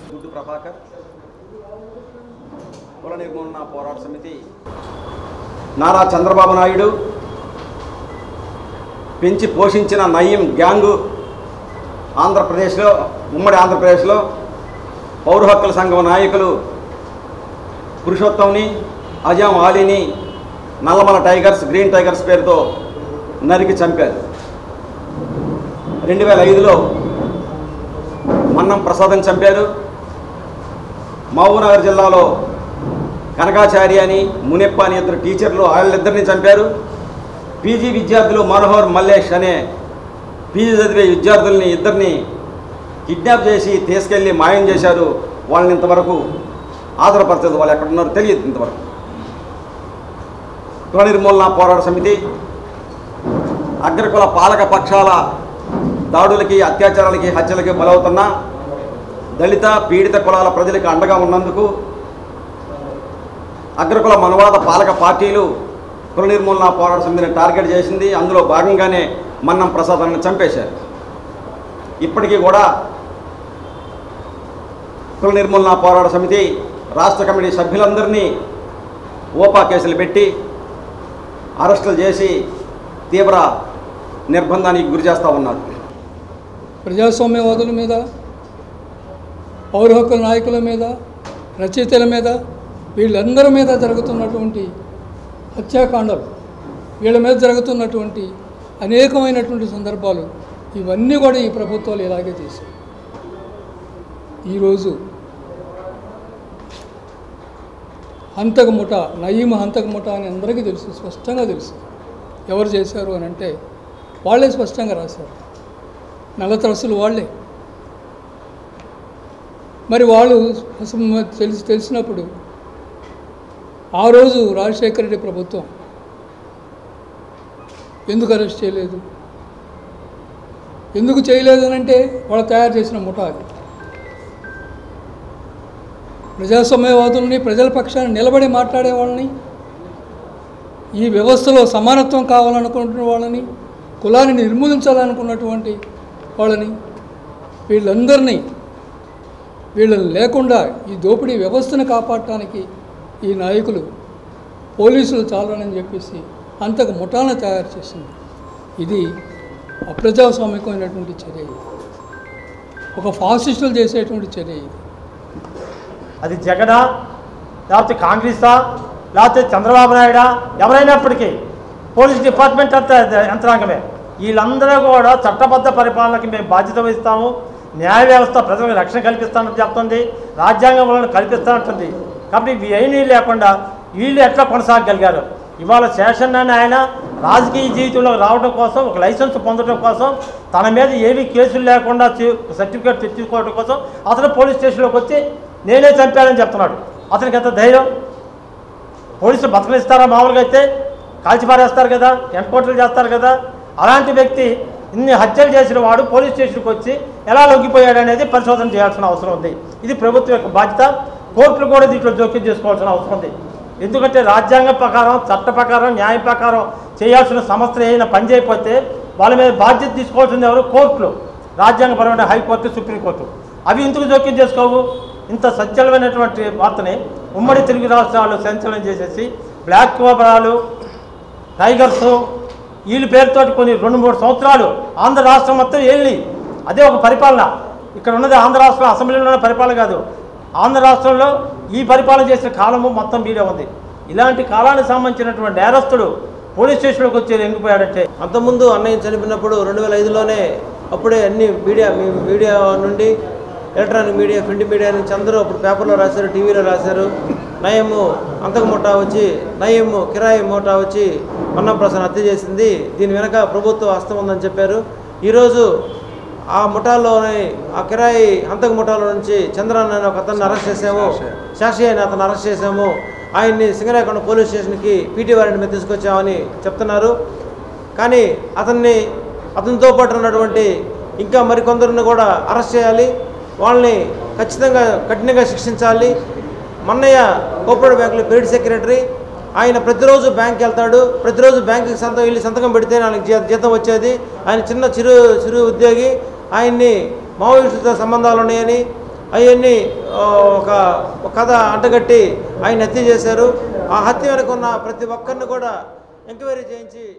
గుడ్డు ప్రభాకర్ కుల నిర్మూలన పోరాట సమితి నారా చంద్రబాబు నాయుడు పెంచి పోషించిన నయీం గ్యాంగు ఆంధ్రప్రదేశ్లో ఉమ్మడి ఆంధ్రప్రదేశ్లో పౌర హక్కుల సంఘం నాయకులు పురుషోత్తంని అజాం ఆలీని నల్లమల టైగర్స్ గ్రీన్ టైగర్స్ పేరుతో నరికి చంపారు రెండు వేల ఐదులో మన్నం ప్రసాదం చంపారు మహబూబ్నగర్ జిల్లాలో కనకాచారి అని మునెప్ప అని ఇద్దరు టీచర్లు వాళ్ళిద్దరిని చంపారు పీజీ విద్యార్థులు మనోహర్ మల్లేష్ అనే పీజీ చదివే విద్యార్థుల్ని ఇద్దరిని కిడ్నాప్ చేసి తీసుకెళ్ళి మాయం చేశారు వాళ్ళని ఇంతవరకు ఆధారపరచదు వాళ్ళు ఎక్కడున్నారో తెలియదు ఇంతవరకు కుల నిర్మూలన పోరాట సమితి అగ్రకుల పాలక పక్షాల దాడులకి అత్యాచారాలకి హత్యలకి బలవుతున్న దళిత పీడిత కులాల ప్రజలకు అండగా ఉన్నందుకు అగ్రకుల మనవాద పాలక పార్టీలు కుల నిర్మూలన పోరాట సమితిని టార్గెట్ చేసింది అందులో భాగంగానే మన్నం ప్రసాదాన్ని చంపేశారు ఇప్పటికీ కూడా కుల నిర్మూలన పోరాట సమితి రాష్ట్ర కమిటీ సభ్యులందరినీ ఓపా కేసులు పెట్టి అరెస్టులు చేసి తీవ్ర నిర్బంధానికి గురి చేస్తూ ఉన్నారు ప్రజాస్వామ్యవాదుల మీద పౌర హక్కుల నాయకుల మీద రచయితల మీద వీళ్ళందరి మీద జరుగుతున్నటువంటి హత్యాకాండలు వీళ్ళ మీద జరుగుతున్నటువంటి అనేకమైనటువంటి సందర్భాలు ఇవన్నీ కూడా ఈ ప్రభుత్వాలు ఇలాగే చేశాయి ఈరోజు హంతక ముఠ నయీం హంతక ముఠ అని అందరికీ తెలుసు స్పష్టంగా తెలుసు ఎవరు చేశారు అని అంటే వాళ్ళే స్పష్టంగా రాశారు నల్లతరసులు వాళ్ళే మరి వాళ్ళు అసలు మ- తెలిసి తెలిసినప్పుడు ఆ రోజు రాజశేఖర రెడ్డి ప్రభుత్వం ఎందుకు అరెస్ట్ చేయలేదు ఎందుకు చేయలేదు అని అంటే వాళ్ళు తయారు చేసిన ముఠా అది ప్రజాస్వామ్యవాదుల్ని ప్రజల పక్షాన్ని నిలబడి మాట్లాడే వాళ్ళని ఈ వ్యవస్థలో సమానత్వం కావాలనుకుంటున్న వాళ్ళని కులాన్ని నిర్మూలించాలనుకున్నటువంటి వాళ్ళని వీళ్ళందరినీ వీళ్ళని లేకుండా ఈ దోపిడీ వ్యవస్థను కాపాడటానికి ఈ నాయకులు పోలీసులు చాలనని చెప్పేసి అంతకు ముఠాలను తయారు చేసింది ఇది అప్రజాస్వామికమైనటువంటి చర్య ఇది ఒక ఫాసిస్టులు చేసేటువంటి చర్య ఇది అది జగనా లేకపోతే కాంగ్రెసా లేకపోతే చంద్రబాబు నాయుడా ఎవరైనప్పటికీ పోలీస్ డిపార్ట్మెంట్ అంతా యంత్రాంగమే వీళ్ళందరూ కూడా చట్టబద్ధ పరిపాలనకి మేము బాధ్యత వహిస్తాము న్యాయ వ్యవస్థ ప్రజలకు రక్షణ కల్పిస్తానని చెప్తుంది రాజ్యాంగం వలన కల్పిస్తానంటుంది కాబట్టి ఇవి ఏమీ లేకుండా వీళ్ళు ఎట్లా కొనసాగగలిగారు ఇవాళ శేషన్ అని ఆయన రాజకీయ జీవితంలో రావడం కోసం ఒక లైసెన్స్ పొందడం కోసం తన మీద ఏవి కేసులు లేకుండా చే- సర్టిఫికేట్ తెచ్చుకోవడం కోసం అతను పోలీస్ స్టేషన్లోకి వచ్చి నేనే చంపానని చెప్తున్నాడు అతనికి ఎంత ధైర్యం పోలీసులు బతకనిస్తారా మామూలుగా అయితే కాల్చిపారేస్తారు కదా ఎన్కౌంటర్లు చేస్తారు కదా అలాంటి వ్యక్తి ఇన్ని హత్యలు చేసిన వాడు పోలీస్ స్టేషన్కి వచ్చి ఎలా లొంగిపోయాడు అనేది పరిశోధన చేయాల్సిన అవసరం ఉంది ఇది ప్రభుత్వం యొక్క బాధ్యత కోర్టులు కూడా దీంట్లో జోక్యం చేసుకోవాల్సిన అవసరం ఉంది ఎందుకంటే రాజ్యాంగం ప్రకారం చట్ట ప్రకారం న్యాయం ప్రకారం చేయాల్సిన సంస్థలు ఏదైనా పని చేయకపోతే వాళ్ళ మీద బాధ్యత తీసుకోవాల్సింది ఎవరు కోర్టులు రాజ్యాంగపరమైన హైకోర్టు సుప్రీంకోర్టు అవి ఎందుకు జోక్యం చేసుకోవు ఇంత సత్యలమైనటువంటి వార్తని ఉమ్మడి తెలుగు రాష్ట్రాలు సంచలనం చేసేసి బ్లాక్ కోబరాలు టైగర్స్ వీళ్ళ పేరుతోటి కొన్ని రెండు మూడు సంవత్సరాలు ఆంధ్ర రాష్ట్రం మొత్తం వెళ్ళి అదే ఒక పరిపాలన ఇక్కడ ఉన్నది ఆంధ్ర రాష్ట్రం అసెంబ్లీలో ఉన్న పరిపాలన కాదు ఆంధ్ర రాష్ట్రంలో ఈ పరిపాలన చేసిన కాలము మొత్తం మీరే ఉంది ఇలాంటి కాలానికి సంబంధించినటువంటి నేరస్తుడు పోలీస్ స్టేషన్లోకి వచ్చి ఎంగిపోయాడంటే అంతకుముందు అన్నయ్య చనిపోయినప్పుడు రెండు వేల ఐదులోనే అప్పుడే అన్ని మీడియా మీ మీడియా నుండి ఎలక్ట్రానిక్ మీడియా ప్రింట్ మీడియా నుంచి అందరూ అప్పుడు పేపర్లో రాశారు టీవీలో రాశారు నయము అంతకు ముఠా వచ్చి నయము కిరాయి ముఠా వచ్చి మన్నం ప్రసాద్ హత్య చేసింది దీని వెనక ప్రభుత్వ హస్తం ఉందని చెప్పారు ఈరోజు ఆ ముఠాలోని ఆ కిరాయి హంతక ముఠాలో నుంచి చంద్రన్ అనే ఒక అతన్ని అరెస్ట్ చేసాము శాషి అయిన అతను అరెస్ట్ చేసాము ఆయన్ని సింగరాకొండ పోలీస్ స్టేషన్కి పీటీ వారిని మీద తీసుకొచ్చామని చెప్తున్నారు కానీ అతన్ని అతనితో పాటు ఉన్నటువంటి ఇంకా మరికొందరిని కూడా అరెస్ట్ చేయాలి వాళ్ళని ఖచ్చితంగా కఠినంగా శిక్షించాలి మన్నయ్య కోఆపరేటివ్ బ్యాంకులో పీరియడ్ సెక్రటరీ ఆయన ప్రతిరోజు బ్యాంక్కి వెళ్తాడు ప్రతిరోజు బ్యాంకుకి సంతకం వెళ్ళి సంతకం పెడితే ఆయనకి జీ- జీతం వచ్చేది ఆయన చిన్న చిరు చిరు ఉద్యోగి ఆయన్ని మావోయిస్టులతో సంబంధాలు ఉన్నాయని అవన్నీ ఆ, ఒక ఒక కథ అంటగట్టి ఆయన హత్య చేశారు ఆ హత్య వెనుక ఉన్న ప్రతి ఒక్కరిని కూడా ఎంక్వైరీ చేయించి